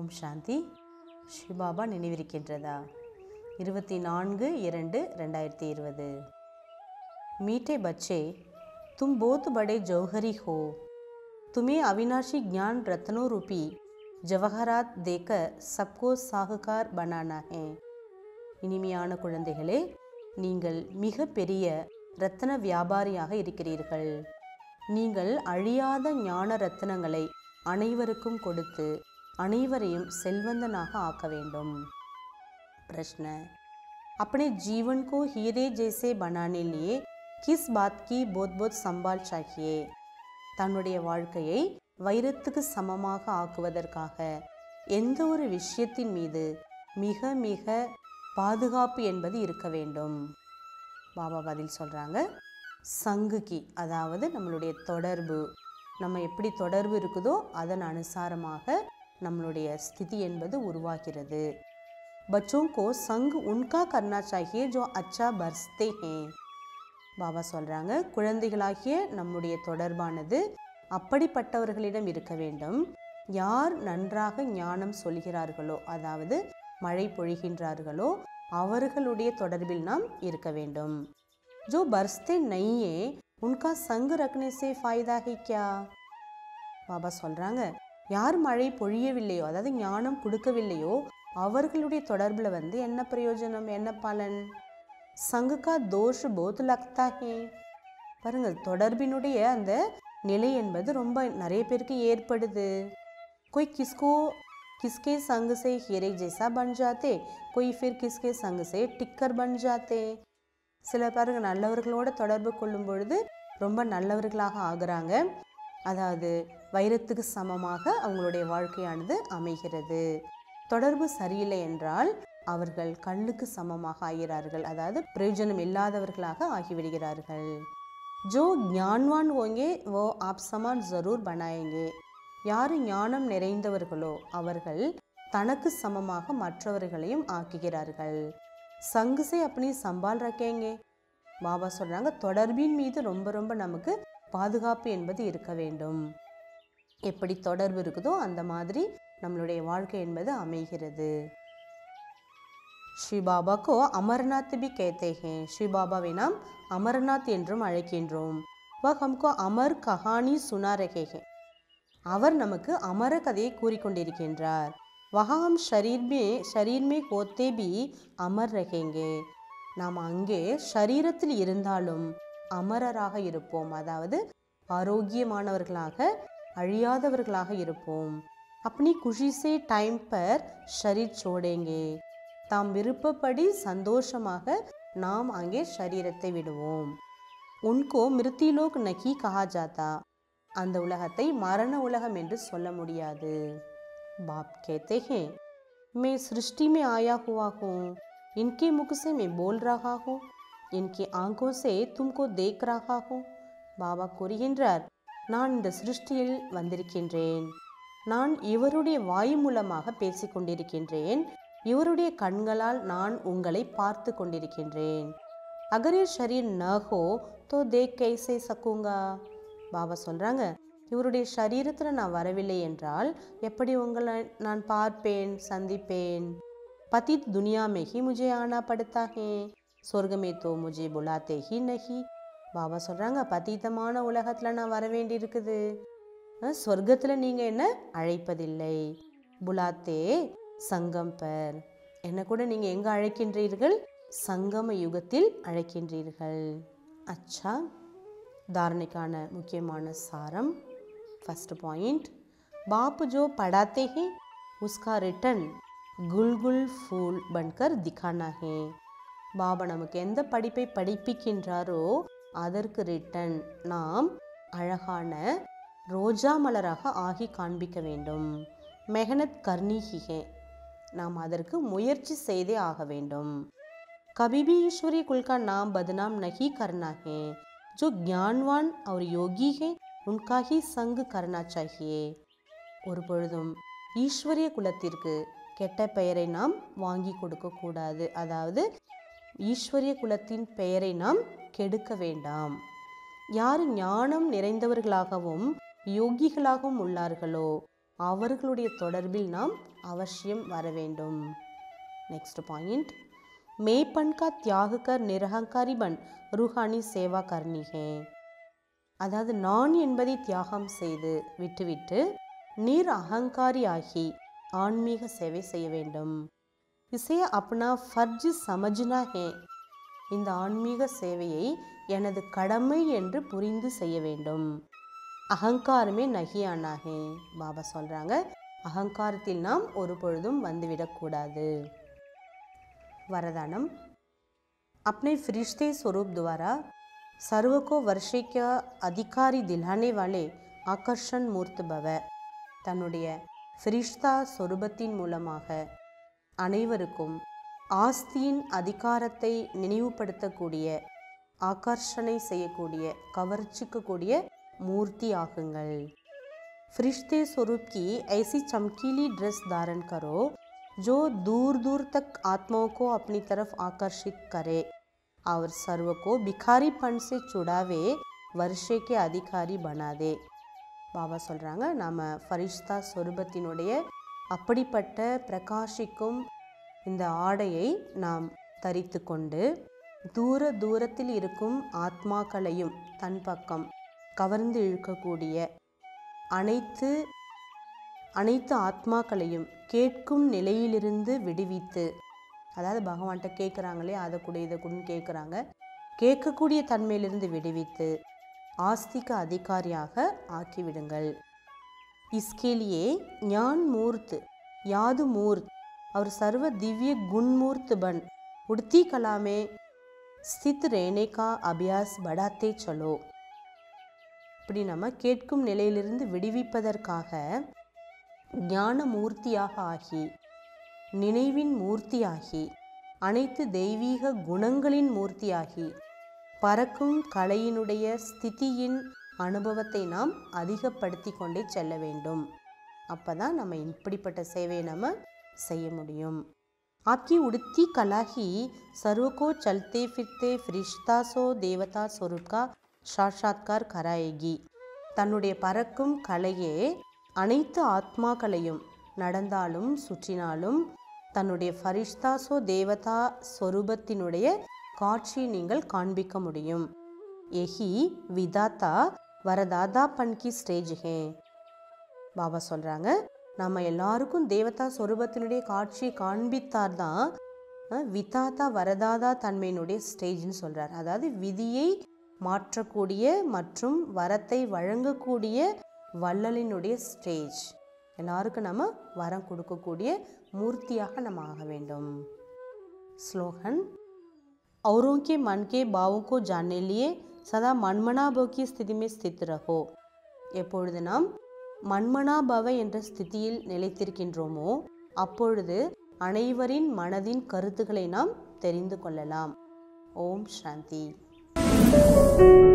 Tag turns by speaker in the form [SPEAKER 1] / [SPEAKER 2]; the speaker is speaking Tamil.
[SPEAKER 1] ஓம் சாந்தி சிவபாபா நினைவிருக்கின்றதா இருபத்தி நான்கு இரண்டு ரெண்டாயிரத்தி இருபது मीठे बच्चे तुम बहुत बड़े जौहरी हो तुम्हें अविनाशी ज्ञान रत्नों रूपी ஜவஹராத் देकर सबको சாகுகார் बनाना है இனிமையான குழந்தைகளே நீங்கள் மிக பெரிய ரத்தன வியாபாரியாக இருக்கிறீர்கள் நீங்கள் அழியாத ஞான ரத்தினங்களை அனைவருக்கும் கொடுத்து அனைவரையும் செல்வந்தனாக ஆக்க வேண்டும் प्रश्न अपने जीवन को हीरे जैसे बनाने लिए किस बात की बहुत बहुत संभाल चाहिए தன்னுடைய வாழ்க்கையை வைரத்துக்கு சமமாக ஆக்குவதற்காக எந்த ஒரு விஷயத்தின் மீது மிக மிக பாதுகாப்பு என்பது இருக்க வேண்டும் பாபா பதில் சொல்கிறாங்க சங்குகி அதாவது நம்மளுடைய தொடர்பு நம்ம எப்படி தொடர்பு இருக்குதோ அதன் அனுசாரமாக நம்மளுடைய ஸ்திதி என்பது உருவாகிறது बच्चों को संग उनका करना चाहिए जो अच्छा बरसते हैं பாபா சொல்கிறாங்க குழந்தைகளாகிய நம்முடைய தொடர்பானது அப்படிப்பட்டவர்களிடம் இருக்க வேண்டும் யார் நன்றாக ஞானம் சொல்கிறார்களோ அதாவது மழை பொழிகின்றார்களோ அவர்களுடைய தொடர்பில் நாம் இருக்க வேண்டும் जो बरसते नहीं है उनका संग रखने से फायदा है क्या பாபா சொல்கிறாங்க யார் மழை பொழியவில்லையோ அதாவது ஞானம் கொடுக்கவில்லையோ அவர்களுடைய தொடர்பில் வந்து என்ன பிரயோஜனம் என்ன பலன் சங்குக்கா தோஷ் போத் லக்தா ஹே பாருங்கள் தொடர்பினுடைய அந்த நிலை என்பது ரொம்ப நிறைய பேருக்கு ஏற்படுது कोई किसको किसके संग से हीरे जैसा बन जाते कोई फिर किसके संग से टिक्कर बन जाते சில பாருங்க நல்லவர்களோட தொடர்பு கொள்ளும் பொழுது ரொம்ப நல்லவர்களாக ஆகுறாங்க அதாவது வைரத்துக்கு சமமாக அவங்களுடைய வாழ்க்கையானது அமைகிறது தொடர்பு சரியில்லை என்றால் அவர்கள் கல்லுக்கு சமமாக ஆகிறார்கள் அதாவது பிரயோஜனம் இல்லாதவர்களாக ஆகிவிடுகிறார்கள் ஜோ ஞான்வான் ஹோங்கே ஓ ஆப் சமான் ஜரூர் பனாயங்கே யார் ஞானம் நிறைந்தவர்களோ அவர்கள் தனக்கு சமமாக மற்றவர்களையும் ஆக்குகிறார்கள் சங்குசை அப்படி சம்பால் ரக்கேங்கே பாபா சொல்கிறாங்க தொடர்பின் மீது ரொம்ப ரொம்ப நமக்கு பாதுகாப்பு என்பது இருக்க வேண்டும் எப்படி தொடர்பு இருக்குதோ அந்த மாதிரி நம்மளுடைய வாழ்க்கை என்பது அமைகிறது ஸ்ரீ பாபாக்கோ அமர்நாத் பி கேத்தே ஹே ஸ்ரீ பாபாவை நாம் அமர்நாத் என்றும் அழைக்கின்றோம் வ ஹம்கோ அமர் கஹானி சுனா ரகே ஹே அவர் நமக்கு அமர கதையை கூறிக்கொண்டிருக்கின்றார் வஹாம் ஷரீர் மே ஷரீர் மே ஹோத்தே பி அமர் ரகேங்கே நாம் அங்கே ஷரீரத்தில் இருந்தாலும் அமரராக இருப்போம் அதாவது ஆரோக்கியமானவர்களாக அழியாதவர்களாக இருப்போம் अपनी खुशी से टाइम पर शरीर छोड़ेंगे தாம் விருப்பப்படி சந்தோஷமாக நாம் அங்கே ஷரீரத்தை விடுவோம் உன்கோ மிருத்திலோக் நகி கஹா ஜாதா அந்த உலகத்தை மரண உலகம் என்று சொல்ல முடியாது பாப் कहते हैं मैं सृष्टि में आया हुआ हूँ इनके मुख से मैं बोल रहा हूँ इनकी आंखों से तुमको देख रहा हूँ பாபா கூறுகின்றார் நான் இந்த சிருஷ்டியில் வந்திருக்கின்றேன் நான் இவருடைய வாய் மூலமாக பேசிக்கொண்டிருக்கின்றேன் இவருடைய கண்களால் நான் உங்களை பார்த்து கொண்டிருக்கின்றேன் அகரே ஷரீர் ந ஹோ தோ தேக் கைசே சக்குங்கா பாபா சொல்கிறாங்க இவருடைய சரீரத்தில் நான் வரவில்லை என்றால் எப்படி உங்களை நான் பார்ப்பேன் சந்திப்பேன் पतित दुनिया में ही मुझे आना पड़ता है स्वर्ग में तो मुझे बुलाते ही नहीं பாபா சொல்கிறாங்க பதீதமான உலகத்தில் நான் வர வேண்டியிருக்குது ஸ்வர்க்கத்தில் நீங்கள் என்ன அழைப்பதில்லை புலாத்தே சங்கம் பர் என்ன கூட நீங்கள் எங்கே அழைக்கின்றீர்கள் சங்கம யுகத்தில் அழைக்கின்றீர்கள் அச்சா தாரணைக்கான முக்கியமான சாரம் ஃபஸ்ட் பாயிண்ட் बाप जो पढ़ाते हैं उसका रिटर्न गुलगुल फूल बनकर दिखाना है பாபா நமக்கு எந்த படிப்பை படிப்பிக்கின்றாரோ அதற்கு ரிட்டன் நாம் அழகான ரோஜா மலராக ஆகி காண்பிக்க வேண்டும் மெஹனத் கர்ணிஹிகே நாம் அதற்கு முயற்சி செய்தே ஆக வேண்டும் कभी भी ईश्वरी कुल का नाम बदनाम नहीं करना है जो ज्ञानवान और योगी है उनका ही संग करना चाहिए ஒரு பொழுதும் ஈஸ்வரிய குலத்திற்கு கெட்ட பெயரை நாம் வாங்கி கொடுக்கக்கூடாது அதாவது ஈஸ்வரிய குலத்தின் பெயரை நாம் கெடுக்க வேண்டாம் யார் ஞானம் நிறைந்தவர்களாகவும் யோகிகளாகவும் உள்ளார்களோ அவர்களுடைய தொடர்பில் நாம் அவசியம் வர வேண்டும் नेक्स्ट पॉइंट मेपन का त्याग कर निरहंकारी बन रूहानी सेवा करनी है அதாவது நான் என்பதை தியாகம் செய்து விட்டுவிட்டு நீர் அகங்காரியாகி ஆன்மீக சேவை செய்ய வேண்டும் இசே அப்னா ஃபர்ஜ் சமஜ்னா ஹே இந்த ஆன்மீக சேவையை எனது கடமை என்று புரிந்து செய்ய வேண்டும் அகங்காரமே நகியானா ஹே பாபா சொல்கிறாங்க அகங்காரத்தில் நாம் ஒரு பொழுதும் வந்துவிடக்கூடாது वरदानम अपने फरिश्ते स्वरूप द्वारा सर्व को वर्षे का अधिकारी दिलाने वाले ஆகர்ஷன் மூர்த்து பவ தன்னுடைய ஃபிரிஷ்தா சொரூபத்தின் மூலமாக அனைவருக்கும் ஆஸ்தியின் அதிகாரத்தை நினைவுபடுத்தக்கூடிய ஆகர்ஷணை செய்யக்கூடிய கவர்ச்சிக்கக்கூடிய மூர்த்தி ஆகுங்கள் फरिश्ते स्वरूप की ऐसी चमकीली ड्रेस धारण करो जो दूर दूर तक आत्माओं को अपनी तरफ आकर्षित करे और सर्व को भिखारीपन से छुड़ावे வருஷே கே அதிகாரி பண்ணாதே பாபா சொல்கிறாங்க நாம் ஃபரிஷ்தா சொரூபத்தினுடைய அப்படிப்பட்ட பிரகாஷிக்கும் இந்த ஆடையை நாம் தரித்து கொண்டு தூர தூரத்தில் இருக்கும் ஆத்மாக்களையும் தன் பக்கம் கவர்ந்து இழுக்கக்கூடிய அனைத்து அனைத்து ஆத்மாக்களையும் கேட்கும் நிலையிலிருந்து விடுவித்து அதாவது பகவான்கிட்ட கேட்குறாங்களே அதை கூட இதை கூடன்னு கேட்குறாங்க கேட்கக்கூடிய தன்மையிலிருந்து விடுவித்து ஆஸ்திக அதிகாரியாக ஆக்கிவிடுங்கள் இஸ்கேலியே ஞான் மூர்த் யாது மூர்த் और सर्व दिव्य गुणमूर्त बन उड़ती कला में स्थित रहने का अभ्यास बढ़ाते चलो இப்படி நம்ம கேட்கும் நிலையிலிருந்து விடுவிப்பதற்காக ஞான மூர்த்தியாக ஆகி நினைவின் மூர்த்தியாகி அனைத்து தெய்வீக குணங்களின் மூர்த்தியாகி பறக்கும் கலையினுடைய ஸ்திதியின் அனுபவத்தை நாம் அதிகப்படுத்தி கொண்டே செல்ல வேண்டும் அப்போ தான் நம்ம இப்படிப்பட்ட சேவையை நம்ம செய்ய முடியும் आपकी उड़ती कला ही सर्व को चलते फिरते फरिश्ता सो देवता स्वरूप का சாட்சாத்கார் கராயகி தன்னுடைய பறக்கும் கலையே அனைத்து ஆத்மாக்களையும் நடந்தாலும் சுற்றினாலும் தன்னுடைய ஃபரிஷ்தாசோ தேவதா ஸ்வரூபத்தினுடைய காட்சியை நீங்கள் காண்பிக்க முடியும் எஹி விதாத்தா வரதாதா பன்கி ஸ்டேஜ் ஹே பாபா சொல்கிறாங்க நம்ம எல்லாருக்கும் தேவதா ஸ்வரூபத்தினுடைய காட்சியை காண்பித்தார்தான் அஹ், விதாதா வரதாதா தன்மையினுடைய ஸ்டேஜ்னு சொல்கிறார் அதாவது விதியை மாற்றக்கூடிய மற்றும் வரத்தை வழங்கக்கூடிய வள்ளலினுடைய ஸ்டேஜ் எல்லாருக்கும் நம்ம வரம் கொடுக்கக்கூடிய மூர்த்தியாக நம்ம ஆக வேண்டும் ஸ்லோகன் औरों के मन के भावों को जानने लिए सदा மன்மனாபவ की स्थिति में स्थित रहो எப்பொழுது நாம் மன்மனாபவ என்ற ஸ்திதியில் நிலைத்திருக்கின்றோமோ அப்பொழுது அனைவரின் மனதின் கருத்துக்களை நாம் தெரிந்து கொள்ளலாம் ஓம் சாந்தி